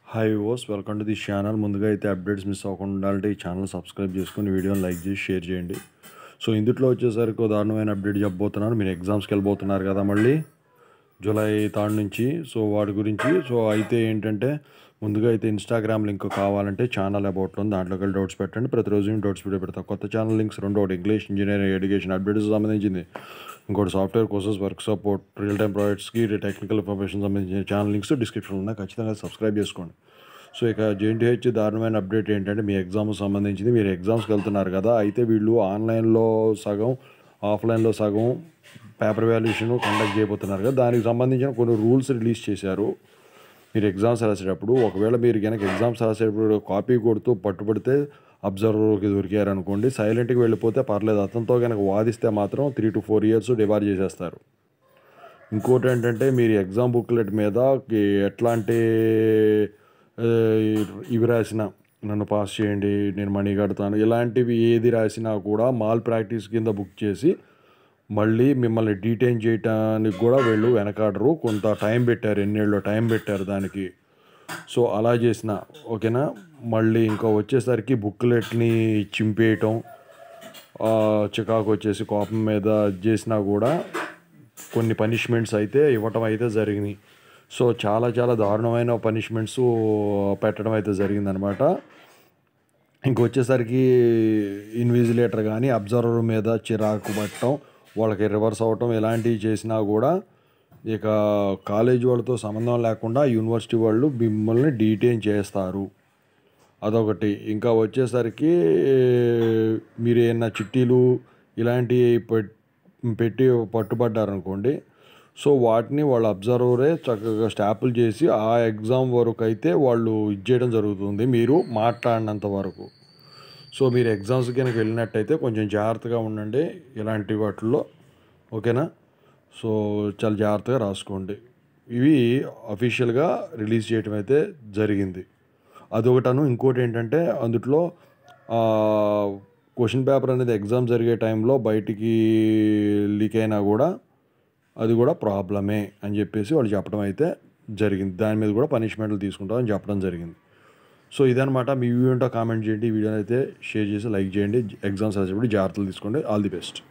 hi ఓస్ welcome to the channel ముందుగా అయితే అప్డేట్స్ మిస్ అవ్వకుండా ఉండాలంటే ఈ ఛానల్ సబ్స్క్రైబ్ చేసుకొని వీడియోని లైక్ చేసి షేర్ చేయండి సో ఇందులో వచ్చేసరికి ఒక దారుణమైన అప్డేట్ చెప్పబోతున్నాను మీరు ఎగ్జామ్స్కి వెళ్ళిపోతున్నారు కదా మళ్ళీ జూలై థర్డ్ నుంచి సో వాటి గురించి సో అయితే ఏంటంటే ముందుగా అయితే ఇన్స్టాగ్రామ్ లింక్ కావాలంటే ఛానల్ అబౌట్లో ఉంది దాంట్లోకి వెళ్ళి డౌట్స్ పెట్టండి ప్రతిరోజు నేను డౌట్స్ వీడియో పెడతాను కొత్త ఛానల్ లింక్స్ రెండు ఒకటి ఇంగ్లీష్ ఇంజనీరింగ్ ఎడ్యుకేషన్ అప్డేట్స్ సంబంధించింది ఇంకోటి software courses work support real time ప్రాజెక్ట్స్కి టెక్నికల్ ఇన్ఫర్మేషన్ సంబంధించిన ఛానల్ లింక్స్ డిస్క్రిప్షన్ ఉన్నాయి ఖచ్చితంగా సబ్స్క్రైబ్ చేసుకోండి సో ఇక జేఎన్టీహెచ్ దారుణమైన అప్డేట్ ఏంటంటే మీ ఎగ్జామ్ సంబంధించింది మీరు ఎగ్జామ్స్కి వెళ్తున్నారు కదా అయితే వీళ్ళు ఆన్లైన్లో సగం ఆఫ్లైన్లో సగం పేపర్ వాల్యుయేషన్ కండక్ట్ చేయబోతున్నారు కదా దానికి సంబంధించిన కొన్ని రూల్స్ రిలీజ్ చేశారు మీరు ఎగ్జామ్స్ రాసేటప్పుడు ఒకవేళ మీరు కనుక ఎగ్జామ్స్ రాసేటప్పుడు కాపీ కొడుతూ పట్టుబడితే అబ్జర్వర్కి దొరికారు అనుకోండి సైలెంట్కి వెళ్ళిపోతే పర్లేదు అతనితో కనుక వాదిస్తే మాత్రం three to four years debar చేసేస్తారు ఇంకోటి ఏంటంటే మీరు ఎగ్జామ్ బుక్లెట్ మీద కి- ఎట్లాంటి ఆ, ఇవి రాసిన నన్ను పాస్ చేయండి నేను మనీ కడతాను ఇలాంటివి ఏది రాసినా కూడా మాల్ ప్రాక్టీస్ కింద బుక్ చేసి మళ్ళీ మిమ్మల్ని డీటైన్ చేయటానికి కూడా వీళ్ళు వెనకాడరు కొంత టైం పెట్టారు ఎన్నేళ్ళు టైం పెట్టారు దానికి సో అలా చేసిన ఓకేనా మళ్ళీ ఇంకా వచ్చేసరికి బుక్లెట్ని చింపేయటం ఆ, చికాకు వచ్చేసి కోపం మీద చేసినా కూడా కొన్ని పనిష్మెంట్స్ అయితే ఇవ్వటం అయితే జరిగినాయి సో చాలా చాలా దారుణమైన పనిష్మెంట్స్ పెట్టడం అయితే జరిగిందనమాట ఇంకొచ్చేసరికి ఇన్విజిలేటర్ కానీ అబ్జర్వర్ మీద చిరాకు పట్టడం వాళ్ళకి రివర్స్ అవ్వటం ఇలాంటివి చేసినా కూడా ఇక కాలేజ్ వాళ్ళతో సంబంధం లేకుండా యూనివర్సిటీ వాళ్ళు మిమ్మల్ని డీటైన్ చేస్తారు అదొకటి ఇంకా వచ్చేసరికి మీరు ఏమన్నా చిట్టీలు ఇలాంటివి పెట్- పెట్టి పట్టుబడ్డారనుకోండి సో వాటిని వాళ్ళ అబ్జర్వరే చక్కగా స్టాపులు చేసి ఆ ఎగ్జామ్ వరకు అయితే వాళ్ళు ఇచ్చేయడం జరుగుతుంది మీరు మాట్లాడినంత వరకు సో మీరు ఎగ్జామ్స్ కనుక వెళ్ళినట్టయితే కొంచెం జాగ్రత్తగా ఉండండి ఇలాంటి వాటిల్లో ఓకేనా సో చాలా జాగ్రత్తగా రాసుకోండి ఇవి అఫీషియల్గా రిలీజ్ చేయడం అయితే జరిగింది అదొకటను ఇంకోటి ఏంటంటే అందుట్లో క్వశ్చన్ పేపర్ అనేది ఎగ్జామ్ జరిగే టైంలో బయటికి లీక్ అయినా కూడా అది కూడా ప్రాబ్లమే అని చెప్పేసి వాళ్ళు చెప్పడం అయితే జరిగింది దాని మీద కూడా పనిష్మెంట్లు తీసుకుంటామని చెప్పడం జరిగింది సో ఇదనమాట మీ వ్యూ ఏంటో కామెంట్ చేయండి ఈ వీడియోని అయితే షేర్ చేసి లైక్ చేయండి ఎగ్జామ్స్ రాసేటప్పుడు జాగ్రత్తలు తీసుకోండి ఆల్ ది బెస్ట్